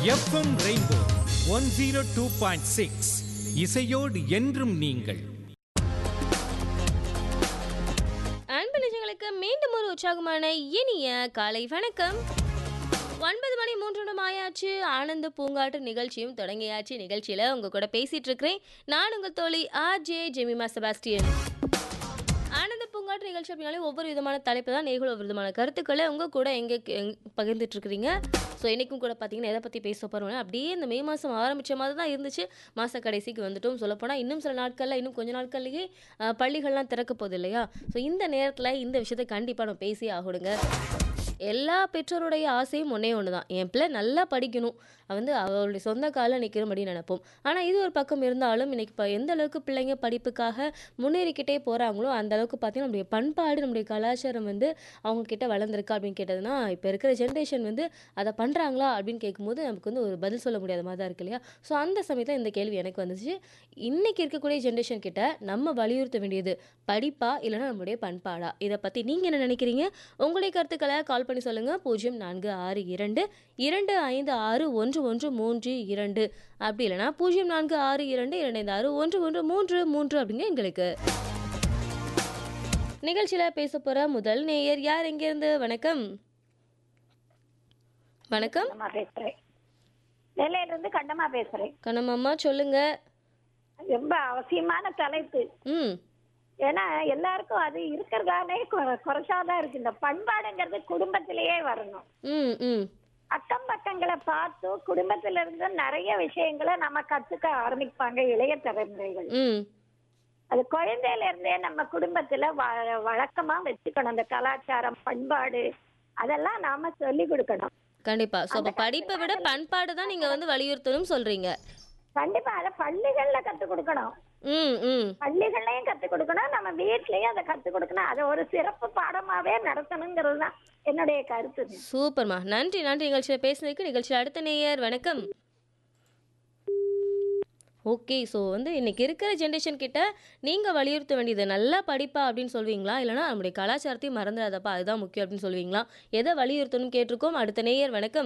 FM rainbow one zero two point six இசையோடு என்றும் நீங்கள் அன்பு நிஜங்களுக்கு மீண்டும் ஒரு உற்சாகமான இனிய காலை வணக்கம் ஒன்பது மணி மூன்று நிமிடம் ஆயாச்சு ஆனந்த பூங்காட்டு நிகழ்ச்சியும் தொடங்கியாச்சு நிகழ்ச்சியில் உங்கள் கூட பேசிட்டு இருக்கிறேன் நான் உங்கள் தோழி ஆர் ஜே ஜெமிமா செபாஸ்டியன் ஆனந்த பூங்காட்டு நிகழ்ச்சி அப்படின்னாலே ஒவ்வொரு விதமான தலைப்பு தான் நேர்கள் ஒவ்வொரு விதமான கருத்துக்களை உங்கள் கூட எங்கே பகிர்ந்துட்டு இருக்கிறீங்க ஸோ இன்றைக்கும் கூட பார்த்தீங்கன்னா எதை பற்றி பேச போகிறோம்னா அப்படியே இந்த மே மாதம் ஆரம்பித்த மாதிரி தான் இருந்துச்சு மாத கடைசிக்கு வந்துட்டும் சொல்லப்போனால் இன்னும் சில நாட்களில் இன்னும் கொஞ்ச நாட்கள்லேயே அஹ், பள்ளிகள்லாம் திறக்க போகுது இல்லையா ஸோ இந்த நேரத்தில் இந்த விஷயத்தை கண்டிப்பாக நம்ம பேசி ஆகணுங்க எல்லா பெற்றோருடைய ஆசையும் ஒன்றே ஒன்று தான் என் பிள்ளை நல்லா படிக்கணும் அவ வந்து அவளுடைய சொந்த காலில் நிற்கிறபடி நினைப்போம் ஆனால் இது ஒரு பக்கம் இருந்தாலும் இன்னைக்கு இப்போ எந்த அளவுக்கு பிள்ளைங்க படிப்புக்காக முன்னேறிக்கிட்டே போகிறாங்களோ அந்த அளவுக்கு பார்த்தீங்கன்னா நம்முடைய பண்பாடு நம்முடைய கலாச்சாரம் வந்து அவங்க கிட்ட வளர்ந்துருக்கா அப்படின்னு கேட்டதுன்னா இப்போ இருக்கிற ஜென்ரேஷன் வந்து அதை பண்ணுறாங்களா அப்படின்னு கேட்கும்போது நமக்கு வந்து ஒரு பதில் சொல்ல முடியாத மாதிரி தான் இருக்கு இல்லையா ஸோ அந்த சமயத்தில் இந்த கேள்வி எனக்கு வந்துச்சு இன்னைக்கு இருக்கக்கூடிய ஜென்ரேஷன் கிட்ட நம்ம வலியுறுத்த வேண்டியது படிப்பா இல்லைன்னா நம்மளுடைய பண்பாடா இதை பற்றி நீங்கள் என்ன நினைக்கிறீங்க உங்களுடைய கருத்துக்களை கால் பண்ணி சொல்லுங்கள் பூஜ்ஜியம் நான்கு ஆறு இரண்டு இரண்டு ஐந்து ஆறு ஒன்று ஒன்று மூன்று இரண்டு அப்படி இல்லைன்னா பூஜ்ஜியம் நான்கு ஆறு இரண்டு இரண்டு ஐந்து ஆறு ஒன்று ஒன்று மூன்று மூன்று அப்படிங்க எங்களுக்கு நிகழ்ச்சியில் பேச போகிற முதல் நேயர் யார் எங்கேருந்து வணக்கம் வணக்கம் கண்ணம்மா பேசுறேன் நெல்லையில இருந்து கண்ணம்மா பேசுறேன் கண்ணம்மா சொல்லுங்க ரொம்ப அவசியமான தலைப்பு ம் ஏன்னா எல்லாருக்கும் அது இருக்கிறதானே குறை- குறைச்சாதான் இருக்கு இந்த பண்பாடுங்கிறது குடும்பத்திலேயே வரணும் ம் ம் அக்கம் பக்கங்களை பார்த்து குடும்பத்துல இருந்து நிறைய விஷயங்களை நம்ம கத்துக்க ஆரம்பிப்பாங்க இளைய தலைமுறைகள் ம் அது குழந்தையில இருந்தே நம்ம குடும்பத்துல வ- வழக்கமா வச்சுக்கணும் அந்த கலாச்சாரம் பண்பாடு அதெல்லாம் நாம சொல்லி கொடுக்கணும் கண்டிப்பா ஸோ அப்போ படிப்பை விட பண்பாடு தான் நீங்க வந்து வலியுறுத்தணும் சொல்றீங்க கண்டிப்பா அதை பள்ளிகள்ல கத்து கொடுக்கணும் ம் ம் பள்ளிகள்லயும் கத்து கொடுக்கணும் நம்ம வீட்லயும் அதை கத்து கொடுக்கணும் அதை ஒரு சிறப்பு பாடமாவே நடத்தணுங்கிறது தான் என்னுடைய கருத்து சூப்பர்மா நன்றி நன்றி நிகழ்ச்சியில் பேசுனதுக்கு நிகழ்ச்சியில் அடுத்த நேயர் வணக்கம் ஓகே ஸோ வந்து இன்னைக்கு இருக்கிற ஜென்ரேஷன் கிட்ட நீங்கள் வலியுறுத்த வேண்டியது நல்லா படிப்பா அப்படின்னு சொல்வீங்களா இல்லைனா நம்முடைய கலாச்சாரத்தையும் மறந்துடாதப்பா அதுதான் முக்கியம் அப்படின்னு சொல்வீங்களா எதை வலியுறுத்தணும் கேட்டிருக்கோம் அடுத்த நேயர் வணக்கம்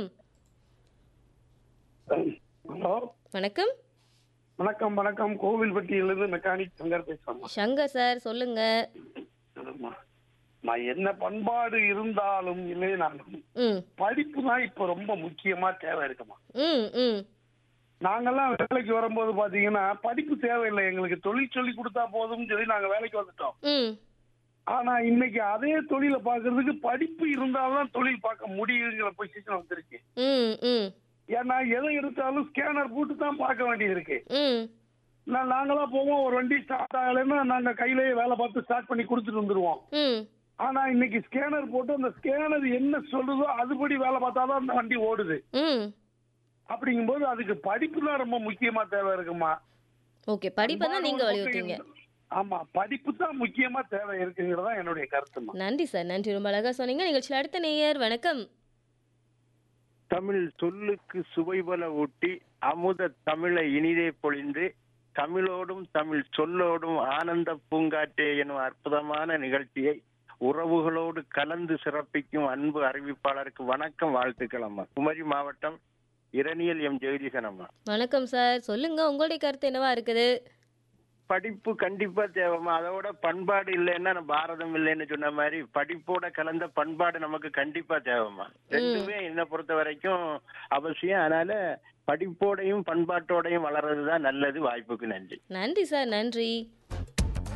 ஹலோ வணக்கம் வணக்கம் வணக்கம் கோவில்பட்டியிலிருந்து மெக்கானிக் சங்கர் பேசுறேன் சங்கர் சார் சொல்லுங்க சொல்லுமா. நான் என்ன பண்பாடு இருந்தாலும் இல்லைனாலும் ம் படிப்பு தான் இப்ப ரொம்ப முக்கியமா தேவை இருக்குமா ம் ம் நாங்கெல்லாம் வேலைக்கு வரும்போது பாத்தீங்கன்னா படிப்பு தேவையில்லை எங்களுக்கு தொழில் சொல்லி கொடுத்தா போதும்னு சொல்லி நாங்க வேலைக்கு வந்துட்டோம் ம் ஆனா இன்னைக்கு அதே தொழிலை பாக்குறதுக்கு படிப்பு இருந்தால்தான் தொழில் பார்க்க முடியுங்கிற பொசிஷன் வந்துருச்சு ம் ம் ஏன்னா எதை எடுத்தாலும் ஸ்கேனர் போட்டு தான் பார்க்க வேண்டியது இருக்கு ம் நான் நாங்களாம் போவோம் ஒரு வண்டி ஸ்டார்ட் ஆகலைன்னா நாங்க கையிலேயே வேலை பார்த்து ஸ்டார்ட் பண்ணி கொடுத்துட்டு வந்துருவோம் ம் ஆனா இன்னைக்கு ஸ்கேனர் போட்டு அந்த ஸ்கேனர் என்ன சொல்லுதோ அதுபடி வேலை பார்த்தாதான் அந்த வண்டி ஓடுது ம் அப்படிங்கும்போது அதுக்கு படிப்பு தான் ரொம்ப முக்கியமா தேவை இருக்குமா ஓகே படிப்பை தான் நீங்கள் வலியுறுத்தீங்க ஆமா படிப்பு தான் முக்கியமா தேவை இருக்குங்கிறதா என்னுடைய கருத்துமா நன்றி சார் நன்றி ரொம்ப அழகா சொன்னீங்க நிகழ்ச்சியில் அடுத்த நேயர் வணக்கம் தமிழ் சொல்லுக்கு சுவைபல ஊட்டி அமுத தமிழை இனிதே பொழிந்து தமிழோடும் தமிழ் சொல்லோடும் ஆனந்த பூங்காற்றே எனும் அற்புதமான நிகழ்ச்சியை உறவுகளோடு கலந்து சிறப்பிக்கும் அன்பு அறிவிப்பாளருக்கு வணக்கம் வாழ்த்துக்கள் அம்மா குமரி மாவட்டம் இரணியல் எம் ஜெகதீசன் அம்மா வணக்கம் சார் சொல்லுங்க உங்களுடைய கருத்து என்னவா இருக்குது படிப்பு கண்டிப்பா தேவைம்மா அதோட பண்பாடு இல்லைன்னா நம்ம பாரதம் இல்லைன்னு சொன்ன மாதிரி படிப்போட கலந்த பண்பாடு நமக்கு கண்டிப்பா தேவைம்மா ரெண்டுமே என்னை பொறுத்த வரைக்கும் அவசியம் அதனால படிப்போடையும் பண்பாட்டோடையும் வளர்றதுதான் நல்லது வாய்ப்புக்கு நன்றி நன்றி சார் நன்றி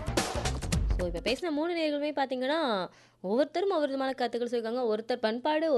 ஸோ இப்போ பேசின மூணு நேர்களுமே பார்த்தீங்கன்னா ஒவ்வொருத்தரும் ஒவ்வொரு விதமான கருத்துக்கள் சொல்லியிருக்காங்க ஒருத்தர் பண்பாடு